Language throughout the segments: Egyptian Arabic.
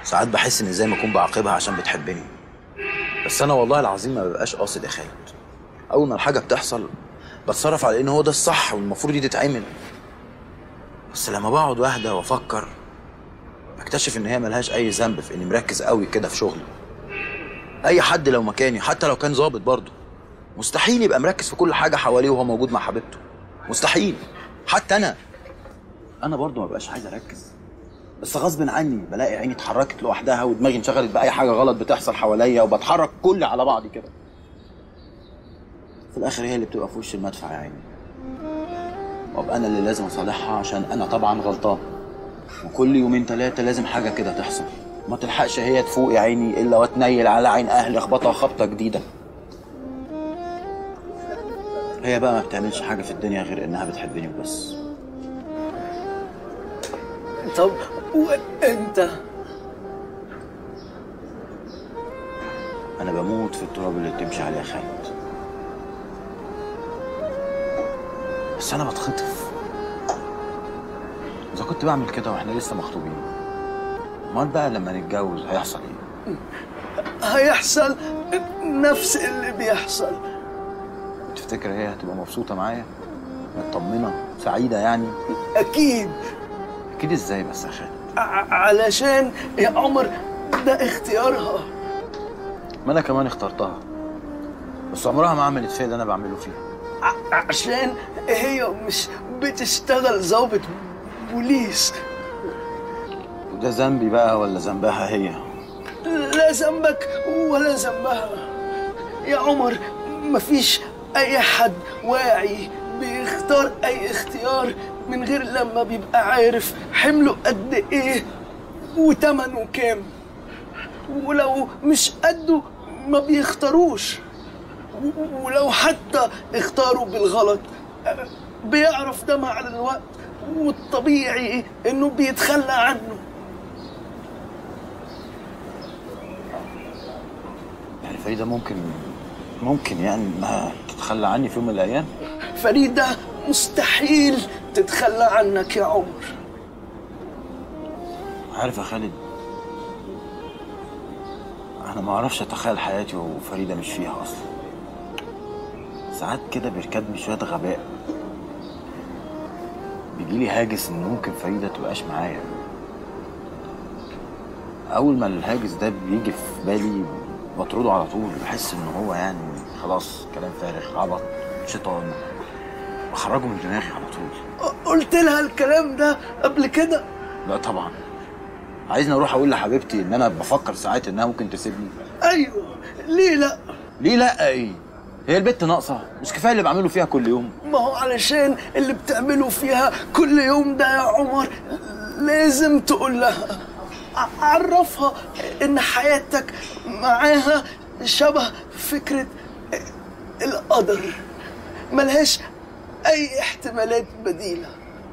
ساعات بحس ان زي ما اكون بعاقبها عشان بتحبني بس انا والله العظيم ما ببقاش قاصد يا خالد اول ما الحاجه بتحصل بتصرف على ان هو ده الصح والمفروض دي تتعمل بس لما بقعد واهدى وافكر بكتشف ان هي ملهاش اي ذنب في اني مركز قوي كده في شغلي اي حد لو مكاني حتى لو كان ظابط برضه مستحيل يبقى مركز في كل حاجه حواليه وهو موجود مع حبيبته مستحيل حتى انا انا برضه ما بقاش عايز اركز بس غصب عني بلاقي عيني اتحركت لوحدها ودماغي انشغلت باي حاجه غلط بتحصل حواليا وبتحرك كلي على بعضي كده في الاخر هي اللي بتبقى في وش المدفع يا عيني وابقى انا اللي لازم اصالحها عشان انا طبعا غلطان وكل يومين ثلاثه لازم حاجه كده تحصل ما تلحقش هي تفوق يا عيني الا وتنيل على عين اهلي اخبطها خبطه جديده هي بقى ما بتعملش حاجه في الدنيا غير انها بتحبني وبس طب وانت انا بموت في التراب اللي بتمشي عليه يا خالد بس انا بتخطف اذا كنت بعمل كده واحنا لسه مخطوبين امال بقى لما نتجوز هيحصل ايه هيحصل نفس اللي بيحصل تفتكر هي هتبقى مبسوطه معايا مطمنه سعيده يعني اكيد اكيد ازاي بس يا خالد ع- علشان يا عمر ده اختيارها ما انا كمان اخترتها بس عمرها ما عملت فيا اللي انا بعمله فيها ع- عشان هي مش بتشتغل ضابط بوليس وده ذنبي بقى ولا ذنبها هي لا ذنبك ولا ذنبها يا عمر مفيش اي حد واعي بيختار اي اختيار من غير لما بيبقى عارف حمله قد ايه وتمنه كام ولو مش قده ما بيختاروش و- ولو حتى اختاروا بالغلط بيعرف ده مع الوقت والطبيعي انه بيتخلى عنه يعني فريده ممكن ممكن يعني انها تتخلى عني في يوم من الايام فريدة مستحيل تتخلى عنك يا عمر عارف يا خالد انا ما اعرفش اتخيل حياتي وفريده مش فيها اصلا ساعات كده بيركبني شويه غباء بيجيلي هاجس ان ممكن فريده تبقاش معايا اول ما الهاجس ده بيجي في بالي بطرده على طول بحس ان هو يعني خلاص كلام فارغ عبط شيطان بخرجه من دماغي على طول قلت لها الكلام ده قبل كده لا طبعا عايزني اروح اقول لحبيبتي ان انا بفكر ساعات انها ممكن تسيبني ايوه ليه لا ليه لا ايه هي البت ناقصه مش كفايه اللي بعمله فيها كل يوم ما هو علشان اللي بتعمله فيها كل يوم ده يا عمر لازم تقول لها ع- عرفها ان حياتك معاها شبه فكرة القدر ملهاش اي احتمالات بديلة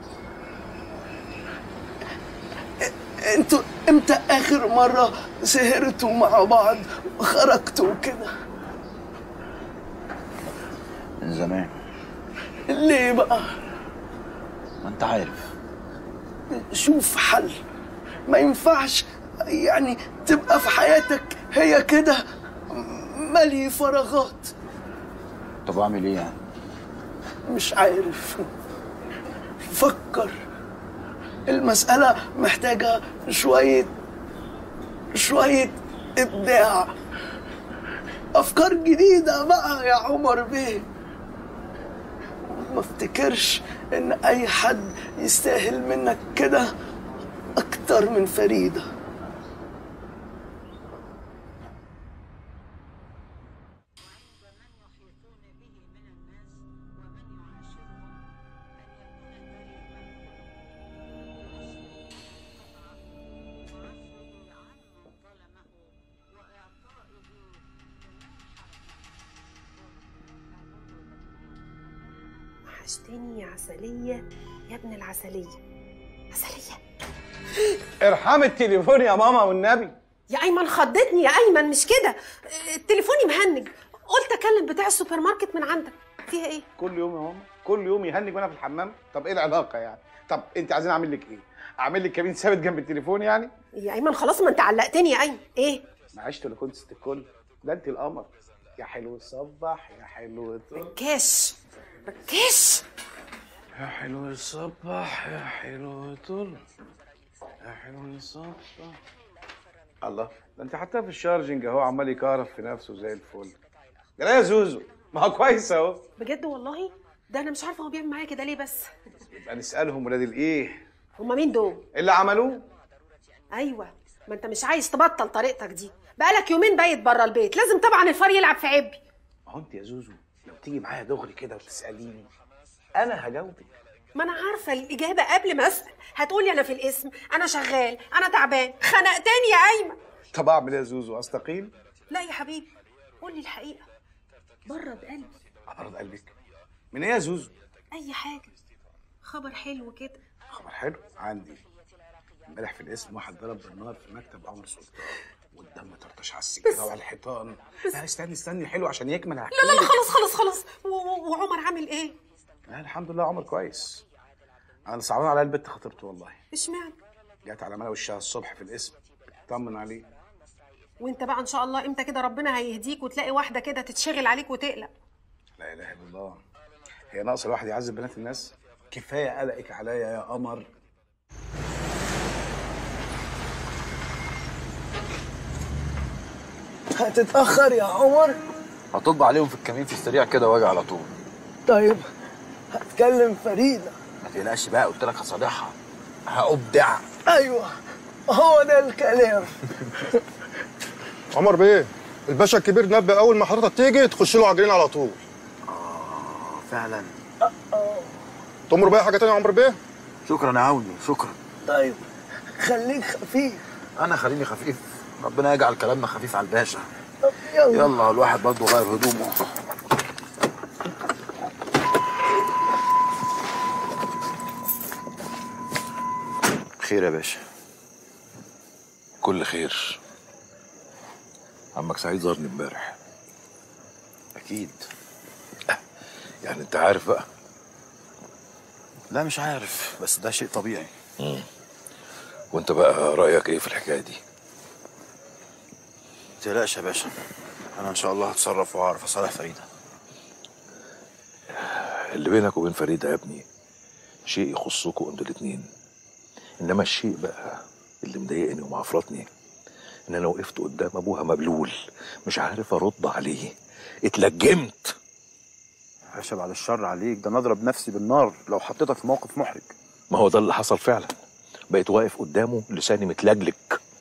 انتوا امتى اخر مرة سهرتوا مع بعض وخرجتوا كده من زمان ليه بقى ما انت عارف شوف حل ما ينفعش يعني تبقى في حياتك هي كده ملي فراغات طب اعمل ايه يعني مش عارف فكر المسألة محتاجة شوية شوية إبداع أفكار جديدة بقى يا عمر بيه ما افتكرش إن أي حد يستاهل منك كده أكتر من فريدة وحشتني يا عسلية يا ابن العسلية عسلية ارحم التليفون يا ماما والنبي يا أيمن خضتني يا أيمن مش كده تليفوني مهنج قلت أكلم بتاع السوبر ماركت من عندك فيها إيه؟ كل يوم يا ماما كل يوم يهنج وانا في الحمام طب ايه العلاقه يعني طب انت عايزين اعمل لك ايه اعمل لك كابين ثابت جنب التليفون يعني يا ايمن خلاص ما انت علقتني يا ايمن ايه معيش تليفون ست الكل ده انت القمر يا حلو صبح يا حلو طل كاش كاش يا حلو الصبح يا حلو طول يا حلو الصبح الله ده انت حتى في الشارجنج اهو عمال يكهرب في نفسه زي الفل ده لا يا زوزو ما هو كويس اهو بجد والله ده انا مش عارفه هو بيعمل معايا كده ليه بس يبقى نسالهم ولاد الايه هما مين دول اللي عملوه ايوه ما انت مش عايز تبطل طريقتك دي بقالك يومين بايت بره البيت لازم طبعا الفار يلعب في عبي ما هو انت يا زوزو لو تيجي معايا دغري كده وتساليني انا هجاوبك ما انا عارفه الاجابه قبل ما اسال هتقولي انا في الاسم انا شغال انا تعبان خنقتني يا ايمن طب اعمل ايه يا زوزو استقيل لا يا حبيبي قولي الحقيقه برد قلبي ابرد قلبك من ايه يا زوزو اي حاجه خبر حلو كده خبر حلو عندي امبارح في الاسم واحد ضرب بالنار في مكتب عمر سلطان والدم طرطش على السجاده وعلى الحيطان لا استني استني حلو عشان يكمل لا لا لا خلاص خلاص خلاص و- و- وعمر عامل ايه لا الحمد لله عمر كويس انا صعبان على البت خطيبته والله اشمعنى جت على ملا وشها الصبح في الاسم طمن عليه وانت بقى ان شاء الله امتى كده ربنا هيهديك وتلاقي واحده كده تتشغل عليك وتقلق لا اله الا الله هي ناقصه الواحد يعذب بنات الناس كفايه قلقك عليا يا قمر هتتأخر يا عمر هطب عليهم في الكمين في السريع كده واجي على طول طيب هتكلم فريدة ما تقلقش بقى قلت لك هصالحها هأبدع أيوة هو ده الكلام عمر بيه الباشا الكبير نبه اول ما حضرتك تيجي تخش له عاجلين على طول فعلا تمر بيه حاجه تانية يا عمرو بيه شكرا يا عوني شكرا طيب خليك خفيف انا خليني خفيف ربنا يجعل كلامنا خفيف على الباشا طب يلا يلا الواحد برضه غير هدومه خير يا باشا كل خير عمك سعيد زارني امبارح اكيد يعني انت عارف بقى لا مش عارف بس ده شيء طبيعي وانت بقى رايك ايه في الحكايه دي متقلقش يا باشا انا ان شاء الله هتصرف واعرف اصالح فريده اللي بينك وبين فريده يا ابني شيء يخصكوا انتوا الاتنين انما الشيء بقى اللي مضايقني ومعفرطني ان انا وقفت قدام ابوها مبلول مش عارف ارد عليه اتلجمت باشا بعد الشر عليك ده انا اضرب نفسي بالنار لو حطيتك في موقف محرج ما هو ده اللي حصل فعلا بقيت واقف قدامه لساني متلجلج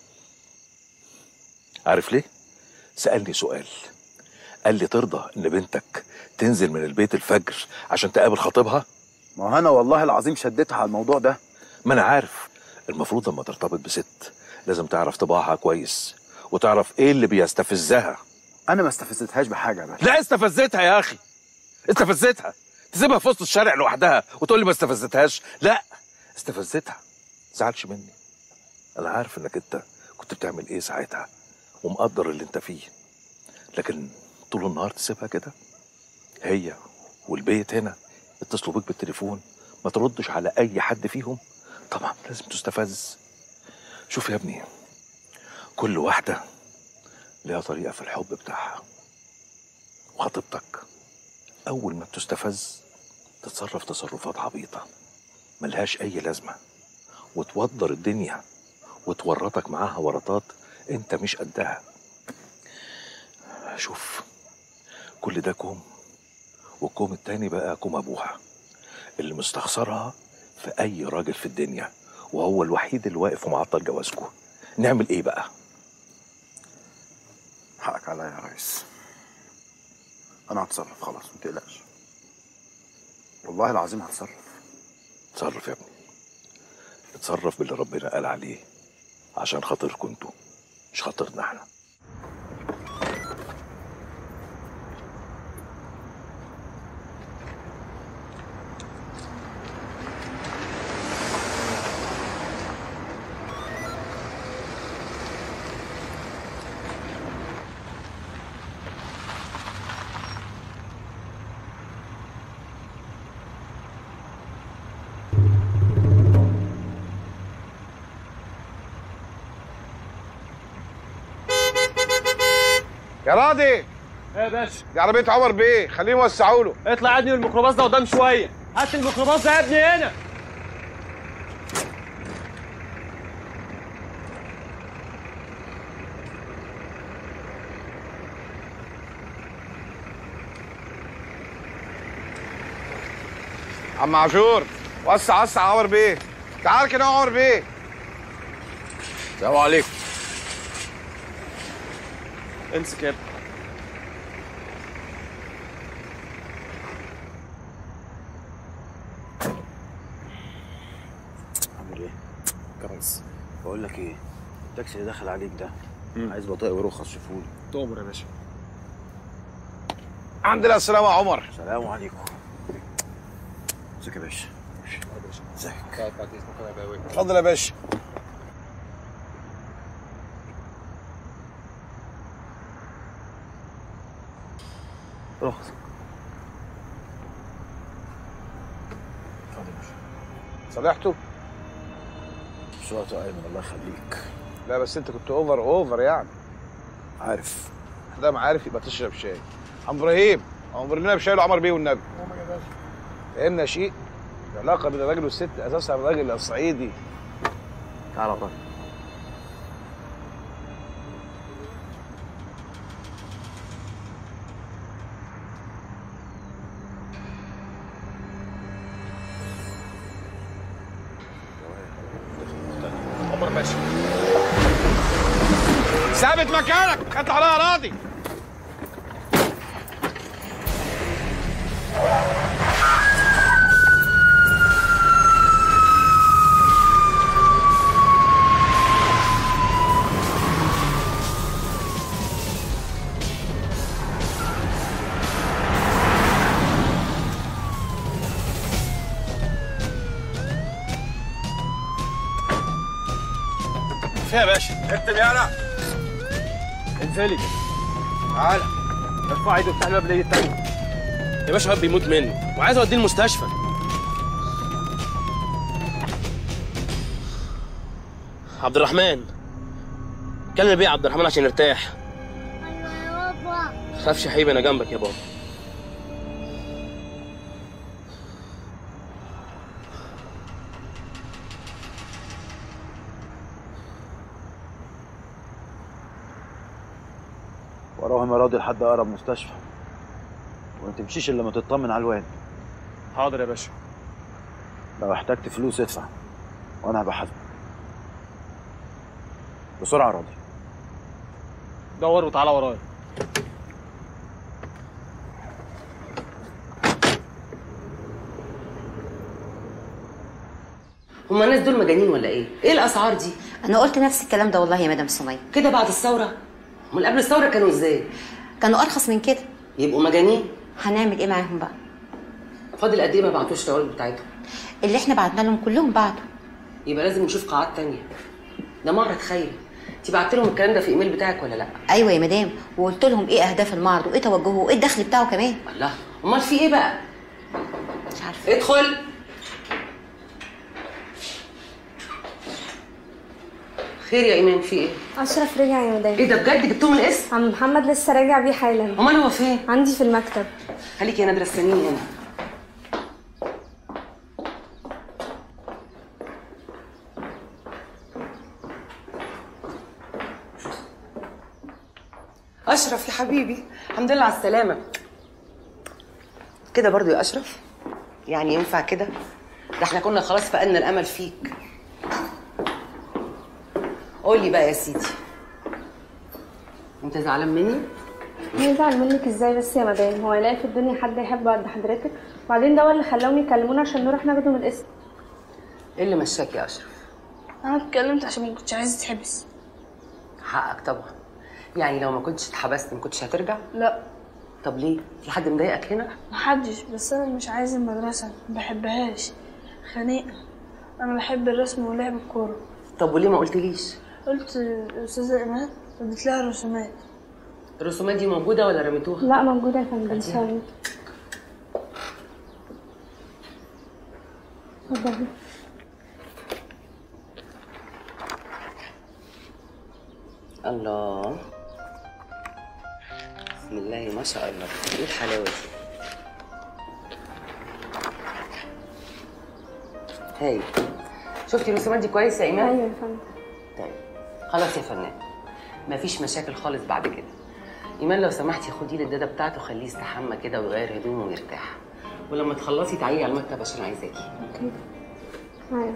عارف ليه سألني سؤال قال لي ترضى ان بنتك تنزل من البيت الفجر عشان تقابل خطيبها ما هو انا والله العظيم شديتها على الموضوع ده ما انا عارف المفروض لما ترتبط بست لازم تعرف طباعها كويس وتعرف ايه اللي بيستفزها انا ما استفزتهاش بحاجه يا باشا لا استفزتها يا اخي استفزتها تسيبها في وسط الشارع لوحدها وتقول لي ما استفزتهاش لا استفزتها زعلش مني انا عارف انك انت كنت بتعمل ايه ساعتها ومقدر اللي انت فيه لكن طول النهار تسيبها كده هي والبيت هنا اتصلوا بيك بالتليفون ما تردش على اي حد فيهم طبعا لازم تستفز شوف يا ابني كل واحده ليها طريقه في الحب بتاعها وخطيبتك أول ما بتستفز تتصرف تصرفات عبيطة ملهاش أي لازمة وتوضر الدنيا وتورطك معاها ورطات أنت مش قدها شوف كل ده كوم والكوم التاني بقى كوم أبوها اللي مستخسرها في أي راجل في الدنيا وهو الوحيد اللي واقف ومعطل جوازكم نعمل إيه بقى؟ حقك عليا يا ريس انا هتصرف خلاص ما تقلقش والله العظيم هتصرف اتصرف يا ابني اتصرف باللي ربنا قال عليه عشان خاطركم انتوا مش خاطرنا احنا يا راضي ايه يا باشا دي عربيه عمر بيه خليهم يوسعوا له اطلع يا ابني من الميكروباص ده قدام شويه هات الميكروباص ده يا ابني هنا عم عاشور وسع وسع عمر بيه تعال كده يا عمر بيه السلام عليكم امسك يا ابني عامل ايه؟ كويس بقول لك ايه التاكسي اللي داخل عليك ده عايز بطايق ورخص شوفولي تؤمر يا باشا الحمد لله السلامة يا عمر سلام عليكم ازيك يا باشا ازيك اتفضل يا باشا رخص اتفضل يا باشا صلحته مش وقت يا ايمن الله يخليك لا بس انت كنت اوفر اوفر يعني عارف ده ما عارف يبقى تشرب شاي عم ابراهيم امر لنا بشاي لعمر بيه والنبي فهمنا شيء العلاقه بين الراجل والست اساسها الراجل الصعيدي تعالى طيب عمر باشا ثابت مكانك اطلع عليها راضي فيها يا باشا اكتب يالا انزلي تعالى ارفع ايده بتاع الباب الايد التانية يا باشا الواد بيموت منه وعايز اوديه المستشفى عبد الرحمن كلم بيه عبد الرحمن عشان يرتاح ايوه يا بابا خافش يا حبيبي انا جنبك يا بابا وراهم يا راضي لحد اقرب مستشفى وما تمشيش الا لما تطمن على الواد حاضر يا باشا لو احتجت فلوس ادفع وانا هبقى حاسبك بسرعه يا راضي دور وتعالى ورايا هما الناس دول مجانين ولا ايه؟ ايه الاسعار دي؟ انا قلت نفس الكلام ده والله يا مدام سمية كده بعد الثوره؟ امال قبل الثوره كانوا ازاي؟ كانوا ارخص من كده يبقوا مجانين؟ هنعمل ايه معاهم بقى فاضل قد ايه ما بعتوش العقود بتاعتهم؟ اللي احنا بعتنا لهم كلهم بعتوا يبقى لازم نشوف قاعات تانية ده معرض خيري انت بعت لهم الكلام ده في ايميل بتاعك ولا لا؟ ايوه يا مدام وقلت لهم ايه اهداف المعرض وايه توجهه وايه الدخل بتاعه كمان الله امال في ايه بقى؟ مش عارفه ادخل خير يا ايمان في ايه؟ اشرف رجع يا مدام ايه ده بجد جبتوه من الاسم؟ عم محمد لسه راجع بيه حالا امال هو فين؟ عندي في المكتب خليكي يا نادره استنيني هنا اشرف يا حبيبي الحمد لله على السلامه كده برضو يا اشرف يعني ينفع كده ده احنا كنا خلاص فقدنا الامل فيك قولي بقى يا سيدي انت زعلان مني يزعل منك ازاي بس يا مدام هو يلاقي في الدنيا حد يحب قد حضرتك وبعدين ده هو اللي خلاهم يكلمونا عشان نروح ناخده من الاسم ايه اللي مشاك يا اشرف انا اتكلمت عشان ما كنتش عايزه تحبس حقك طبعا يعني لو ما كنتش اتحبست ما كنتش هترجع لا طب ليه في حد مضايقك هنا محدش بس انا مش عايزه المدرسه ما بحبهاش خنيقه انا بحب الرسم ولعب الكوره طب وليه ما قلتليش قلت الاستاذه ايمان اديت لها رسومات الرسومات دي موجوده ولا رميتوها لا موجوده يا فندم ثانيه اتفضلي الله بسم الله ما شاء الله ايه الحلاوه دي هاي شفتي الرسومات دي كويس يا ايمان ايوه يا فندم طيب خلاص يا فنان مفيش مشاكل خالص بعد كده ايمان لو سمحتي خدي لي الداده بتاعته خليه يستحمى كده ويغير هدومه ويرتاح ولما تخلصي تعالي على المكتب عشان عايزاكي اوكي معايا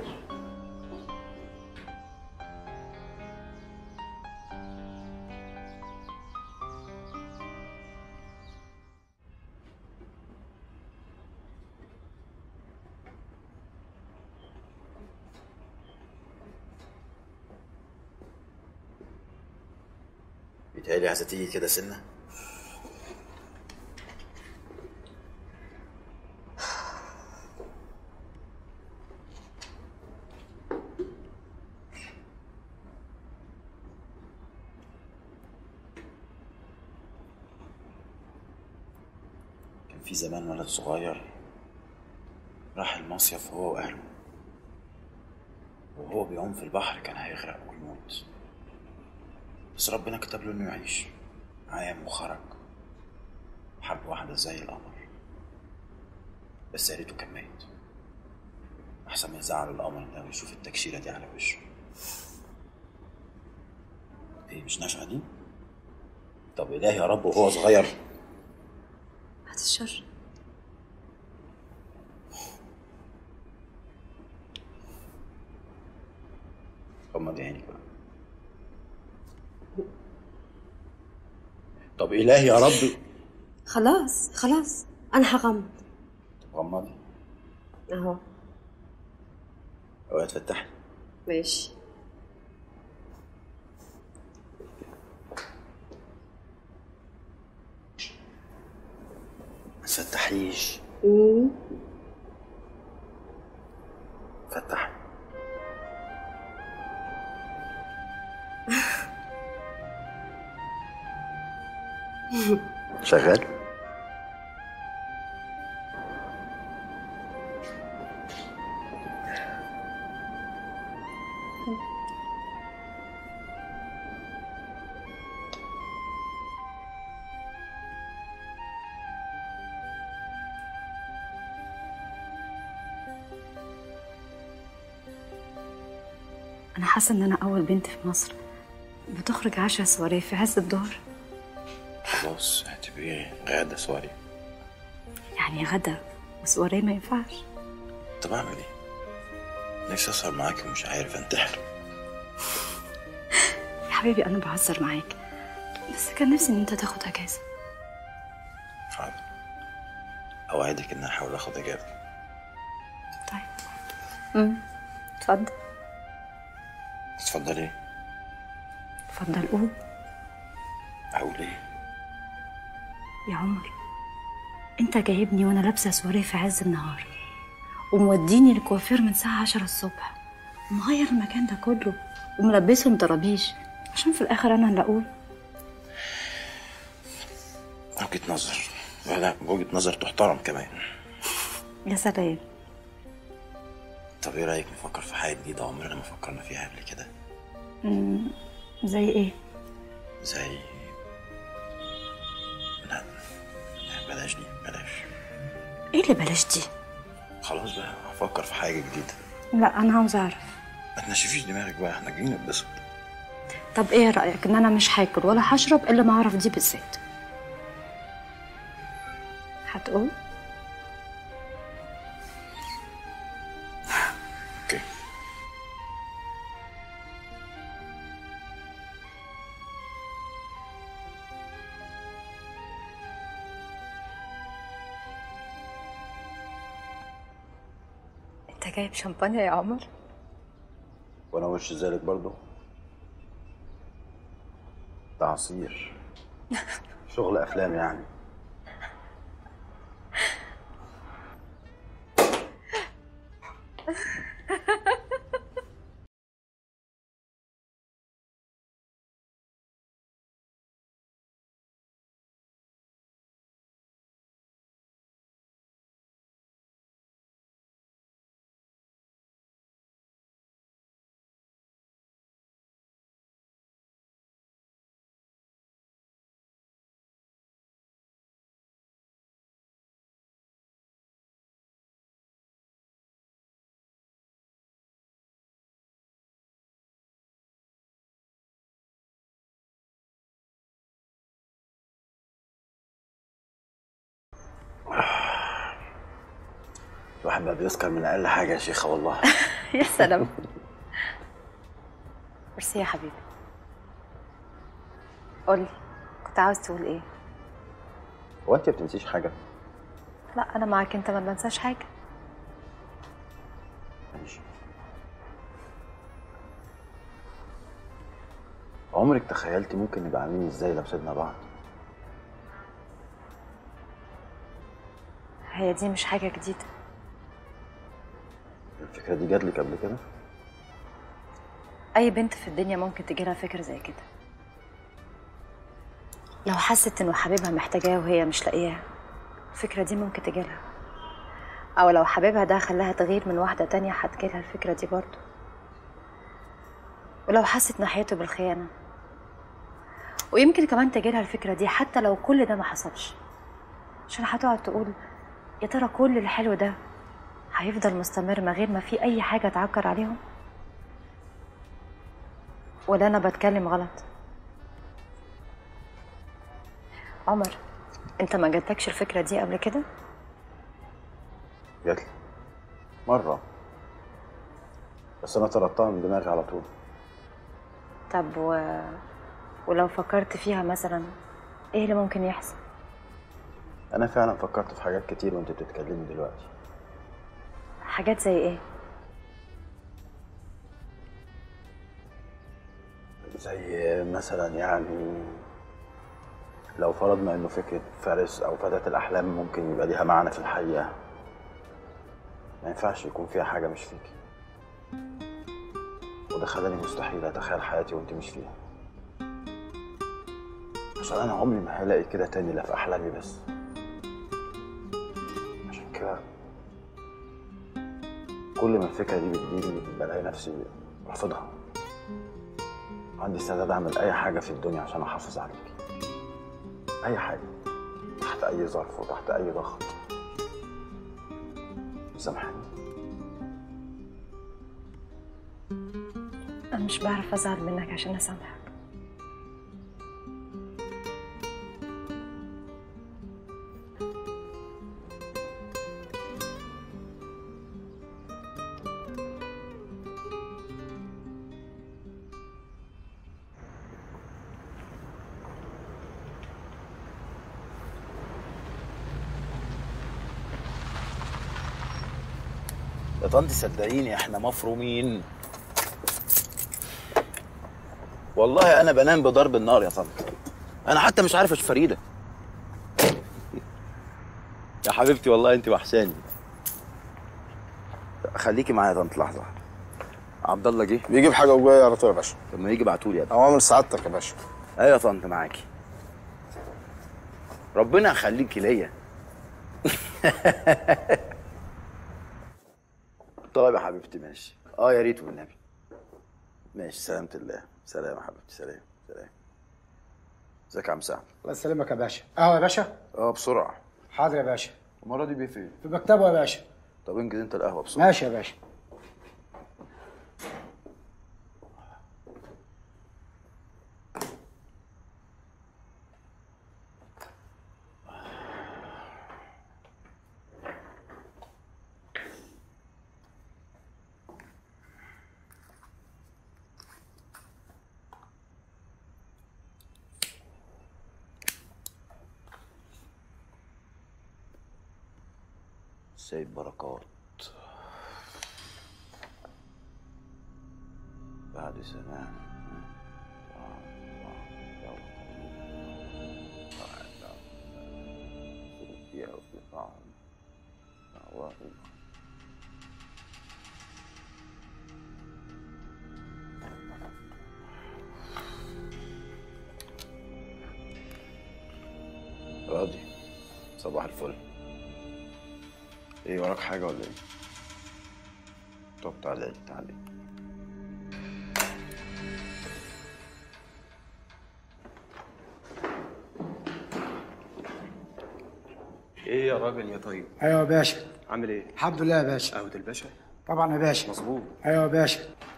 بيتهيألي عايزة تيجي كده سنة كان في زمان ولد صغير راح المصيف هو وأهله وهو بيعوم في البحر كان هيغرق ويموت بس ربنا كتب له انه يعيش عام وخرج حب واحدة زي القمر بس يا ريته كان ميت أحسن ما يزعل القمر ده ويشوف التكشيرة دي على وشه إيه مش نافعة دي؟ طب إلهي يا رب وهو صغير بعد الشر غمض عينك بقى طب إلهي يا رب خلاص خلاص انا هغمض طب غمضي اهو اوعي تفتحي ماشي ما تفتحيش مم. فتحي شغال أنا حاسة إن أنا أول بنت في مصر بتخرج عشاء سواريه في عز الظهر خلاص اعتبريه غادة سوري يعني غدا وسواريه ما ينفعش طب اعمل ايه؟ نفسي اسهر معاكي ومش عارف انتحر يا حبيبي أنا بهزر معاك بس كان نفسي إن أنت تاخد أجازة حاضر اوعدك ان هحاول اخد اجابه امم اتفضل اتفضلي اتفضل قول اقول ايه؟ يا عمر انت جايبني وانا لابسه سواريه في عز النهار وموديني الكوافير من الساعه عشرة الصبح ومغير المكان ده كله وملبسهم طرابيش عشان في الاخر انا اللي اقول وجهة نظر لا لا وجهة نظر تحترم كمان يا سلام طب ايه رايك نفكر في حاجه جديده عمرنا ما فكرنا فيها قبل كده مم، زي ايه زي لا لا، بلاش دي بلاش ايه اللي بلاش دي خلاص بقى هفكر في حاجه جديده لا انا عاوزه اعرف ما تنشفيش دماغك بقى احنا جايين نتبسط طب ايه رايك ان انا مش هاكل ولا هشرب الا ما اعرف دي بالذات هتقول اوكي انت جايب شمبانيا يا عمر وانا وش ذلك برضو ده عصير شغل افلام يعني الواحد بقى بيسكر من اقل حاجه يا شيخه والله يا سلام ميرسي يا حبيبي قولي كنت عاوز تقول ايه هو انت ما بتنسيش حاجه لا انا معاك انت ما بنساش حاجه ماشي عمرك تخيلتي ممكن نبقى عاملين ازاي لو سيبنا بعض هي دي مش حاجه جديده الفكره دي جات لك قبل كده اي بنت في الدنيا ممكن تجيلها فكره زي كده لو حست انه حبيبها محتاجاه وهي مش لاقياه الفكره دي ممكن تجيلها او لو حبيبها ده خلاها تغير من واحده تانية هتجيلها الفكره دي برضه ولو حست ناحيته بالخيانه ويمكن كمان تجيلها الفكره دي حتى لو كل ده ما حصلش عشان هتقعد تقول يا ترى كل الحلو ده هيفضل مستمر من غير ما في اي حاجه تعكر عليهم ولا انا بتكلم غلط عمر انت ما جاتكش الفكره دي قبل كده جات لي مره بس انا طردتها من دماغي على طول طب و... ولو فكرت فيها مثلا ايه اللي ممكن يحصل انا فعلا فكرت في حاجات كتير وانت بتتكلمي دلوقتي حاجات زي ايه زي مثلا يعني لو فرضنا انه فكره فارس او فتاه الاحلام ممكن يبقى ليها معنى في الحقيقه ما ينفعش يكون فيها حاجه مش فيكي وده خلاني مستحيل اتخيل حياتي وانت مش فيها عشان انا عمري ما هلاقي كده تاني لا في احلامي بس عشان كده كل ما الفكره دي بتجيلي بلاقي نفسي رافضها عندي استعداد اعمل اي حاجه في الدنيا عشان احافظ عليكي اي حاجه تحت اي ظرف وتحت اي ضغط سامحني انا مش بعرف ازعل منك عشان اسامحك يا طنط صدقيني احنا مفرومين والله انا بنام بضرب النار يا طنط انا حتى مش عارف اشوف فريده يا حبيبتي والله انت وحشاني خليكي معايا يا طنط لحظه عبد الله جه بيجيب حاجه وجاي على طول يا باشا طب ما يجي بعتولي يا ابني اوامر سعادتك يا باشا ايوه يا طنط معاكي ربنا يخليكي ليا طيب يا حبيبتي ماشي اه يا ريت والنبي ماشي سلامة الله سلام يا حبيبتي سلام سلام ازيك يا عم سعد الله يسلمك يا باشا قهوه يا باشا اه بسرعة حاضر يا باشا المرة دي بيه فين؟ في مكتبه يا باشا طب انجز انت القهوة بسرعة ماشي يا باشا سيد بركات بعد زمان راضي صباح الفل ايه وراك حاجة ولا ايه؟ طب تعالى تعالى ايه يا راجل يا طيب ايوه يا باشا عامل ايه الحمد لله يا باشا قهوة الباشا طبعا يا باشا مظبوط ايوه يا باشا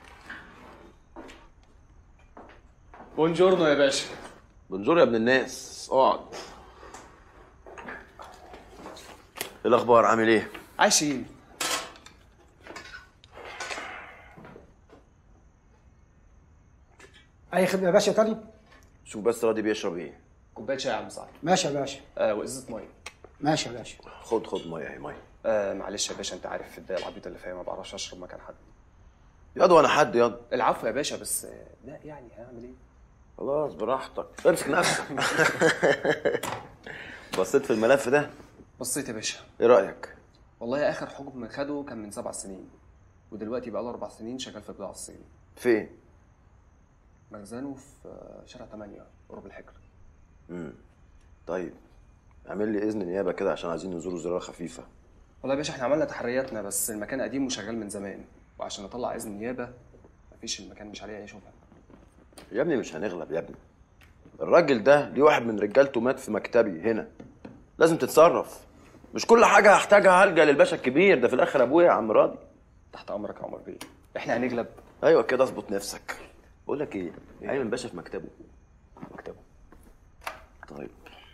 بونجورنو يا باشا بنزور يا ابن الناس اقعد ايه الاخبار عامل ايه؟ عايشين اي خدمه يا باشا تاني شوف بس راضي بيشرب ايه كوبايه شاي يا عم سعد ماشي يا باشا آه وازازه ميه ماشي يا باشا خد خد ميه اهي ميه آه معلش يا باشا انت عارف الدقيقه العبيطه اللي فيها ما بعرفش اشرب مكان حد ياض وانا حد ياض العفو يا باشا بس آه، لا يعني هعمل ايه خلاص براحتك امسك نفسك بصيت في الملف ده بصيت يا باشا ايه رايك والله اخر حكم خده كان من سبع سنين ودلوقتي بقى له اربع سنين شغال في البضاعه الصيني فين مخزنه في آه، شارع 8 قرب الحجر امم طيب اعمل لي اذن نيابه كده عشان عايزين نزوره زياره خفيفه والله يا باشا احنا عملنا تحرياتنا بس المكان قديم وشغال من زمان وعشان نطلع اذن نيابه مفيش المكان مش عليه اي شغل يا ابني مش هنغلب يا ابني الراجل ده ليه واحد من رجالته مات في مكتبي هنا لازم تتصرف مش كل حاجه هحتاجها هلجا للباشا الكبير ده في الاخر ابويا يا عم راضي تحت امرك يا عمر بيه احنا هنغلب ايوه كده اظبط نفسك بقول لك ايه ايمن باشا في مكتبه مكتبه طيب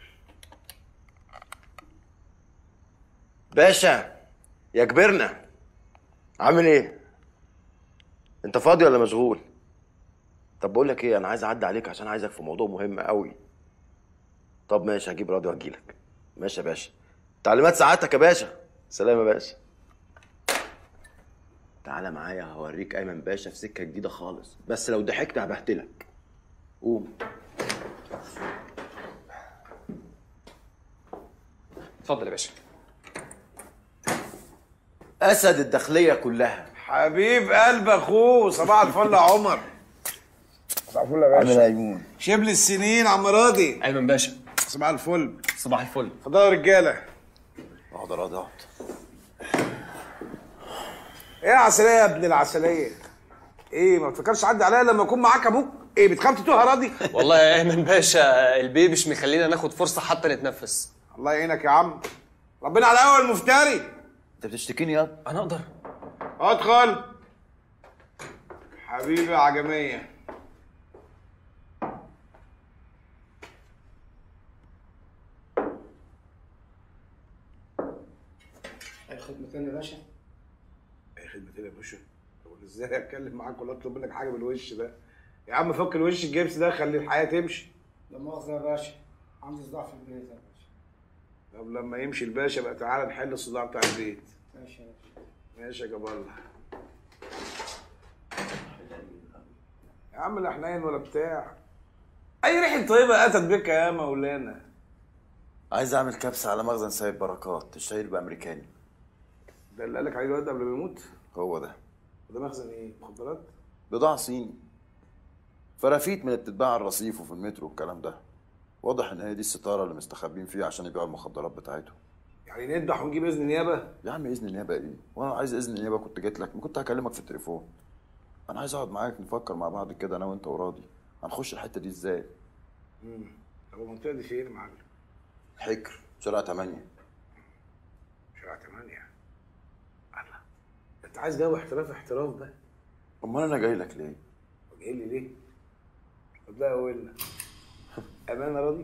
باشا يا كبرنا عامل ايه انت فاضي ولا مشغول طب بقول لك ايه انا عايز اعدي عليك عشان عايزك في موضوع مهم قوي طب ماشي هجيب راضي واجيلك ماشي يا باشا تعليمات سعادتك يا باشا سلام يا باشا تعالى معايا هوريك ايمن باشا في سكه جديده خالص بس لو ضحكت هبهدلك قوم اتفضل يا باشا اسد الداخليه كلها حبيب قلب اخوه صباح الفل يا عمر صباح الفل يا باشا عامل ايمون شبل السنين عم راضي ايمن باشا صباح الفل صباح الفل اتفضلوا يا رجاله اقعد يا راضي اقعد ايه يا عسليه يا ابن العسليه ايه ما تفكرش عدي عليا لما اكون معاك ابوك ايه بتخاف تتوه يا راضي والله يا ايمن باشا البيه مش مخلينا ناخد فرصه حتى نتنفس الله يعينك يا عم ربنا على اول مفتري انت بتشتكيني ياض انا اقدر ادخل حبيبي عجميه اي خدمه تاني يا باشا ايه خدمتين يا باشا طب أنا ازاي اتكلم معاك ولا اطلب منك حاجه بالوش ده يا عم فك الوش الجبس ده خلي الحياه تمشي لا مؤاخذه يا باشا عندي صداع في البيت يا باشا طب لما يمشي الباشا بقى تعالى نحل الصداع بتاع البيت ماشي يا باشا ماشي يا جبال يا عم لا حنين ولا بتاع اي ريحه طيبه اتت بك يا مولانا عايز اعمل كبسه على مخزن سيد بركات الشهير بامريكاني ده اللي قالك عليه الواد قبل ما يموت هو ده ده مخزن ايه مخدرات بضاعه صيني فرافيت من اللي بتتباع على الرصيف وفي المترو والكلام ده واضح ان هي دي الستاره اللي مستخبين فيها عشان يبيعوا المخدرات بتاعتهم يعني نذبح ونجيب اذن نيابه يا عم اذن النيابه ايه وانا عايز اذن النيابه كنت جيت لك ما كنت هكلمك في التليفون انا عايز اقعد معاك نفكر مع بعض كده انا وانت وراضي هنخش الحته دي ازاي امم طب المنطقه دي فين يا معلم حكر شارع 8 شارع 8 الله انت عايز جو احتراف احتراف ده امال انا جاي لك ليه جاي لي ليه طب ده قولنا امانه راضي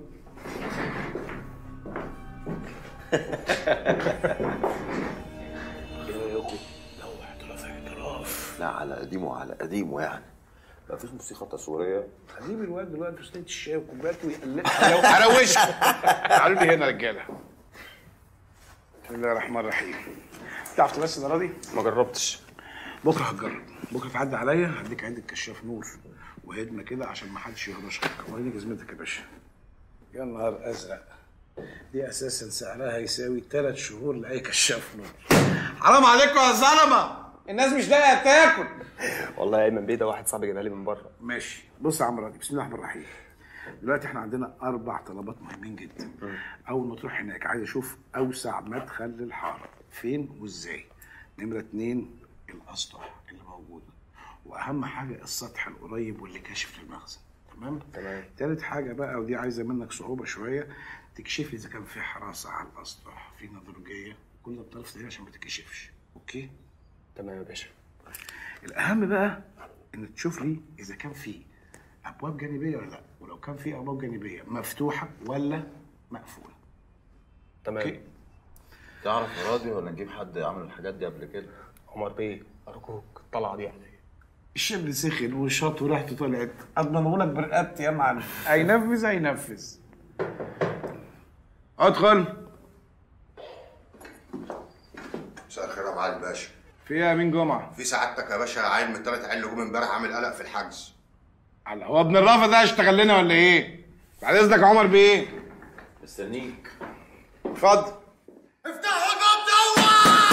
ايه رايكم لو احتراف احتراف لا على قديمه على قديمه يعني مفيش موسيقى تصويريه هجيب الواد دلوقتي وسنة الشاي وكوبايته ويقلبها لو هروشكم تعالوا لي هنا يا رجاله بسم الله الرحمن الرحيم تعرف تمثل يا راضي؟ ما جربتش بكره هتجرب بكره تعدي عليا هديك عندك كشاف نور وهدمه كده عشان ما حدش يهرشك وريني جزمتك يا باشا يا نهار ازرق دي اساسا سعرها يساوي ثلاث شهور لاي كشاف نور حرام عليكم يا ظلمه الناس مش لاقيه تاكل والله يا ايمن بيه ده واحد صاحبي جابها لي من بره ماشي بص يا عم راضي بسم الله الرحمن الرحيم دلوقتي احنا عندنا اربع طلبات مهمين جدا اول ما تروح هناك عايز اشوف اوسع مدخل للحاره فين وازاي نمره اتنين الاسطح اللي موجوده واهم حاجه السطح القريب واللي كاشف للمخزن تمام تمام تالت حاجه بقى ودي عايزه منك صعوبه شويه تكشف لي اذا كان في حراسه على الاسطح في نظرجيه كل ده بطرف تاني عشان ما تتكشفش اوكي تمام يا باشا الاهم بقى ان تشوف لي اذا كان في ابواب جانبيه ولا لا ولو كان في ابواب جانبيه مفتوحه ولا مقفوله تمام تعرف يا راضي ولا نجيب حد عمل الحاجات دي قبل كده عمر بيه ارجوك الطلعه دي عليا الشبل سخن والشط وريحته طلعت اضمنه لك برقبتي يا معلم هينفذ هينفذ ادخل مساء الخير يا معالي الباشا فيها مين جمعه في سعادتك يا باشا عيل من الثلاث عيال اللي جم امبارح عامل قلق في الحجز على هو ابن الرافع ده هيشتغل لنا ولا ايه بعد اذنك يا عمر بيه مستنيك اتفضل افتحوا الباب دوت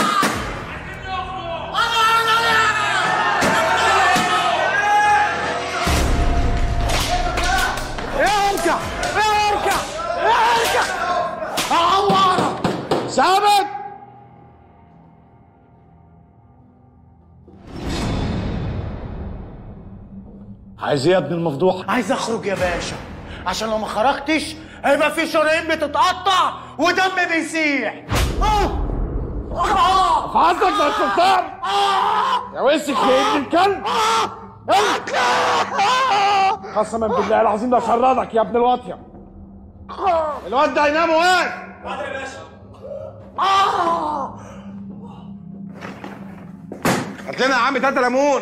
ارجع ارجع ارجع عوارة ثابت عايز ايه يا ابن المفضوح؟ عايز اخرج يا باشا عشان لو ما خرجتش هيبقى في شرايين بتتقطع ودم بيسيح آه! آه! فعندك يا سلطان يا وسخ يا ابن الكلب قسما بالله العظيم ده شردك يا ابن الواطيه الواد ده هينام واقف حاضر يا باشا هات لنا يا عم تلاته ليمون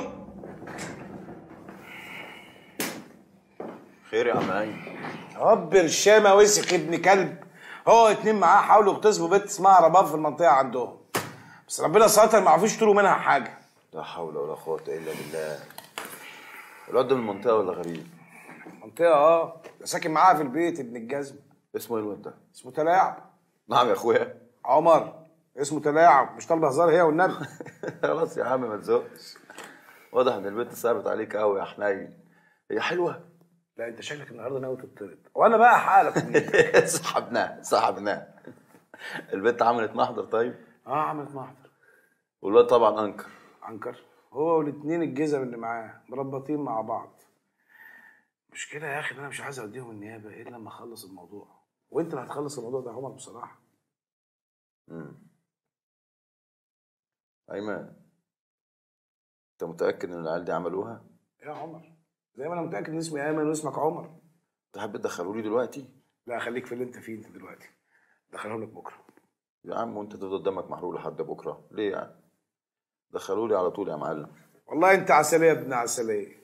خير يا عم عين هوب الشامة وسخ ابن كلب هو اتنين معاه حاولوا يغتصبوا بنت اسمها رباب في المنطقة عندهم بس ربنا ستر ما عرفوش يطولوا منها حاجة لا حول ولا قوة إلا بالله الواد ده من المنطقة ولا غريب؟ منطقة اه ده ساكن معاها في البيت ابن الجزم اسمه ايه الواد ده؟ اسمه تلاعب نعم يا اخويا عمر اسمه تلاعب مش طالبة هزار هي والنبي خلاص يا عم ما تزقش واضح ان البنت صعبت عليك قوي يا حنين هي حلوة لا انت شكلك النهارده ناوي تطرد وانا بقى حالك سحبناها سحبناها البنت عملت محضر طيب اه عملت محضر والواد طبعا انكر عنكر هو والاتنين الجزم اللي معاه مربطين مع بعض مشكلة يا اخي ان انا مش عايز اوديهم النيابة الا لما اخلص الموضوع وانت اللي هتخلص الموضوع ده يا عمر بصراحة مم. ايمن انت متأكد ان العيال دي عملوها؟ يا عمر زي ما انا متأكد ان اسمي ايمن واسمك عمر تحب تدخلوا لي دلوقتي؟ لا خليك في اللي انت فيه انت دلوقتي دخلهم لك بكره يا عم وانت تفضل دمك محروق لحد بكره ليه يعني؟ دخلوا لي على طول يا معلم والله انت عسلية يا ابن عسلية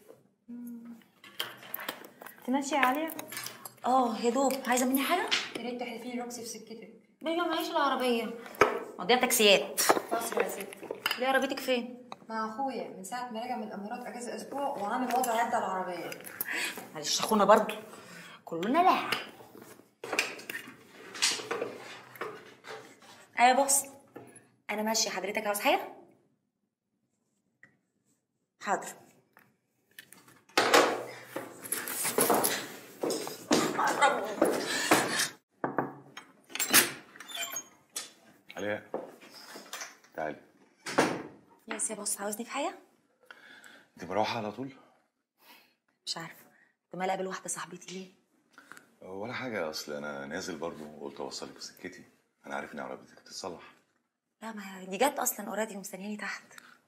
انت ماشية يا عليا؟ اه يا دوب عايزة مني حاجة؟ يا ريت تحلفيني روكسي في سكتك بيبي معيش العربية مضيع تاكسيات فاصل يا ستي ليه عربيتك فين؟ مع اخويا من ساعه ما رجع من الامارات اجازه اسبوع وعامل وضع عدى العربيه معلش اخونا برضه كلنا لا ايوه بص انا ماشيه حضرتك عاوز حاجه حاضر عليا تعالي يس يا بص عاوزني في حاجه انت مروحه على طول مش عارفه كنت مالي اقابل واحده صاحبتي ليه ولا حاجه اصل انا نازل برضو وقلت اوصلك بسكتي انا عارف ان عربيتك تتصلح لا ما دي جت اصلا اوريدي ومستنياني تحت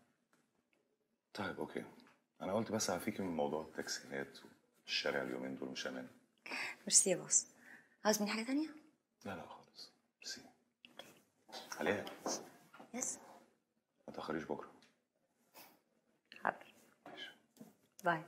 طيب اوكي انا قلت بس اعفيكي من موضوع التاكسيات والشارع اليومين دول مش امان ميرسي يا بص عاوز مني حاجه تانية لا لا خالص ميرسي عليا يس ما تاخريش بكره حاضر باي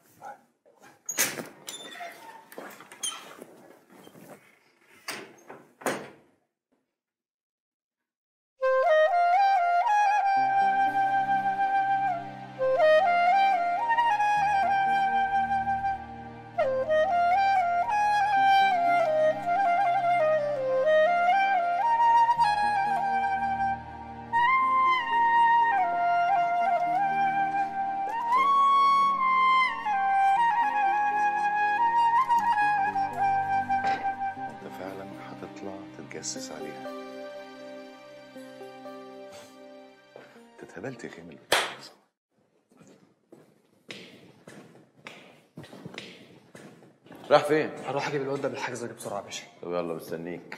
انت فعلا هتطلع تتجسس عليها انت اتهبلت يا كامل رايح فين؟ هروح اجيب الواد ده بالحجز واجي بسرعه يا باشا طب يلا مستنيك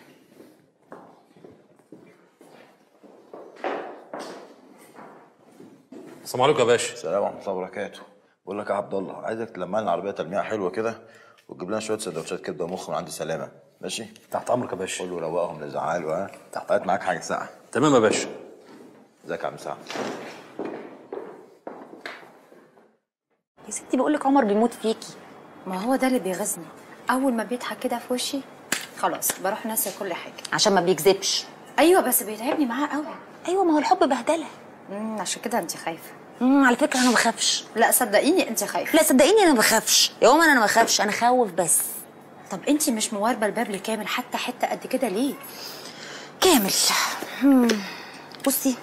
السلام عليكم يا باشا السلام ورحمة الله وبركاته بقول لك يا عبد الله عايزك تلمع لنا العربية تلميعة حلوة كده وتجيب لنا شوية سندوتشات كبدة ومخ من عند سلامة ماشي؟ تحت امرك يا باشا قول له روقهم لا يزعلوا ها هات معاك حاجة ساقعة تمام يا باشا ازيك يا عم سعد يا ستي بقول لك عمر بيموت فيكي ما هو ده اللي بيغيظني اول ما بيضحك كده في وشي خلاص بروح ناسيه كل حاجه عشان ما بيكذبش ايوه بس بيتعبني معاه قوي ايوه ما هو الحب بهدله امم عشان كده انت خايفه امم على فكره انا ما بخافش لا صدقيني انت خايفه لا صدقيني انا ما بخافش يا ماما انا ما بخافش انا خوف بس طب انت مش مواربه الباب لكامل حتى حته قد كده ليه كامل مم. بصي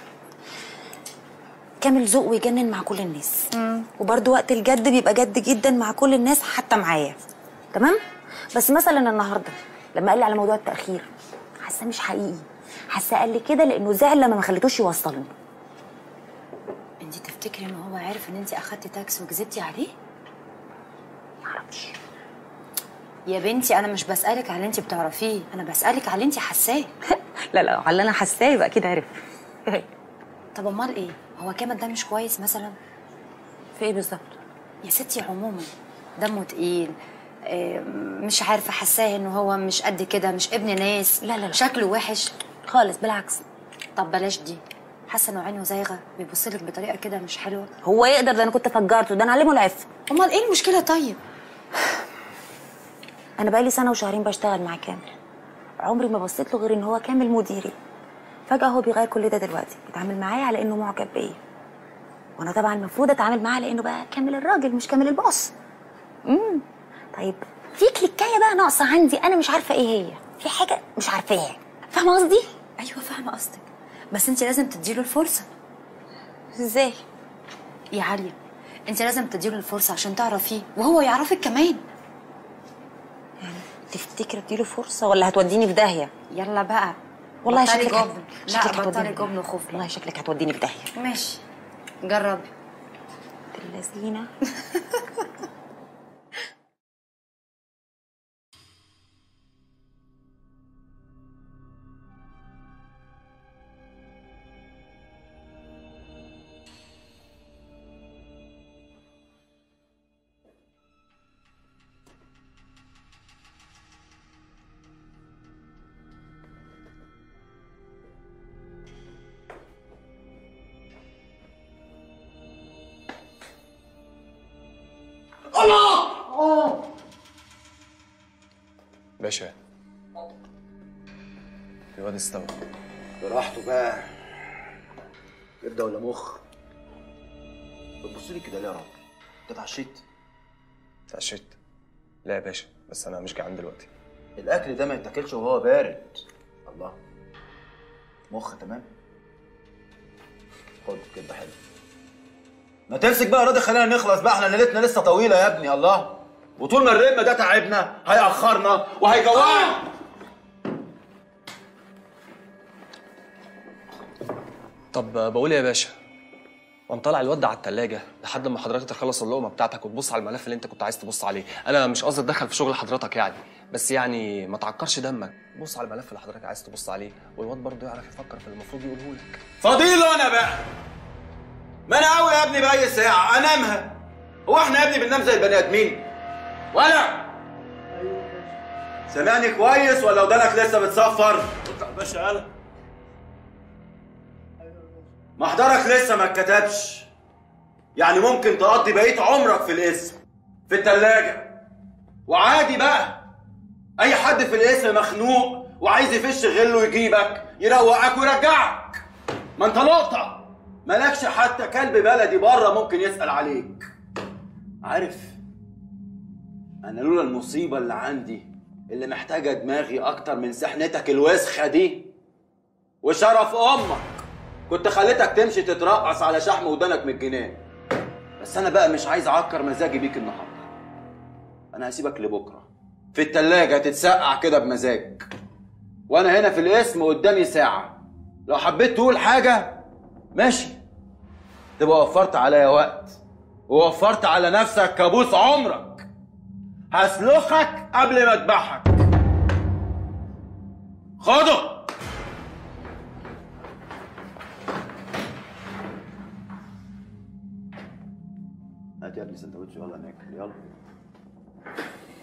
كامل ذوق ويجنن مع كل الناس وبرده وقت الجد بيبقى جد جدا مع كل الناس حتى معايا تمام بس مثلا النهارده لما قال لي على موضوع التاخير حاساه مش حقيقي حاساه قال لي كده لانه زعل لما ما خليتوش يوصلني انت تفتكري ان هو عارف ان انت اخدتي تاكسي وكذبتي عليه معرفش يا بنتي انا مش بسالك على اللي انت بتعرفيه انا بسالك على اللي انت حاساه لا لا على اللي انا حاساه يبقى اكيد عرف طب امال ايه هو كامل ده مش كويس مثلا في ايه بالظبط يا ستي عموما دمه تقيل آه، مش عارفه حاساه ان هو مش قد كده مش ابن ناس لا لا لا. شكله وحش خالص بالعكس طب بلاش دي حاسه انه عينه زايغه بيبص لك بطريقه كده مش حلوه هو يقدر ده انا كنت فجرته ده انا علمه العفه امال ايه المشكله طيب انا بقالي سنه وشهرين بشتغل مع كامل عمري ما بصيت له غير ان هو كامل مديري فجاه هو بيغير كل ده دلوقتي بيتعامل معايا على انه معجب بيا وانا طبعا المفروض اتعامل معاه على انه بقى كامل الراجل مش كامل الباص امم طيب في كليكايه بقى ناقصه عندي انا مش عارفه ايه هي في حاجه مش عارفاها فاهمه قصدي ايوه فاهمه قصدك بس انت لازم تديله الفرصه ازاي يا عاليه انت لازم تديله الفرصه عشان تعرفيه وهو يعرفك كمان تفتكر اديله فرصه ولا هتوديني في داهيه يلا بقى والله بطلي شكلك هت- جبن شكلك لا هتوديني بطلي في داهية. جبن وخوف والله شكلك هتوديني في داهيه ماشي جربي اللذينه الله باشا الواد استوى براحته بقى كبده ولا مخ بتبص لي كده ليه يا راجل انت اتعشيت اتعشيت لا يا باشا بس انا مش جعان دلوقتي الاكل ده ما يتاكلش وهو بارد الله مخ تمام خد كده حلو ما تمسك بقى يا راضي خلينا نخلص بقى احنا ليلتنا لسه طويله يا ابني الله وطول ما الريتم ده تعبنا هيأخرنا وهيجوعنا طب بقول إيه يا باشا وانطلع الواد ده على التلاجة لحد ما حضرتك تخلص اللقمة بتاعتك وتبص على الملف اللي انت كنت عايز تبص عليه انا مش قصدي اتدخل في شغل حضرتك يعني بس يعني ما تعكرش دمك بص على الملف اللي حضرتك عايز تبص عليه والواد برضه يعرف يفكر في اللي المفروض يقوله لك فضيله انا بقى ما انا قوي يا ابني باي ساعه انامها هو احنا يا ابني بننام زي البني ادمين ولا سامعني كويس ولا ودانك لسه بتصفر باشا انا محضرك لسه ما اتكتبش يعني ممكن تقضي بقية عمرك في الاسم في التلاجة وعادي بقى أي حد في الاسم مخنوق وعايز يفش غله يجيبك يروقك ويرجعك ما أنت لقطة مالكش حتى كلب بلدي بره ممكن يسأل عليك عارف أنا لولا المصيبة اللي عندي اللي محتاجة دماغي أكتر من سحنتك الوسخة دي وشرف أمك كنت خليتك تمشي تترقص على شحم ودانك من الجنان بس انا بقى مش عايز اعكر مزاجي بيك النهارده انا هسيبك لبكره في التلاجة تتسقع كده بمزاج وانا هنا في الاسم قدامي ساعة لو حبيت تقول حاجة ماشي تبقى وفرت عليا وقت ووفرت على نفسك كابوس عمرك هسلخك قبل ما اذبحك خده هات يا ابني سندوتش يلا ناكل يلا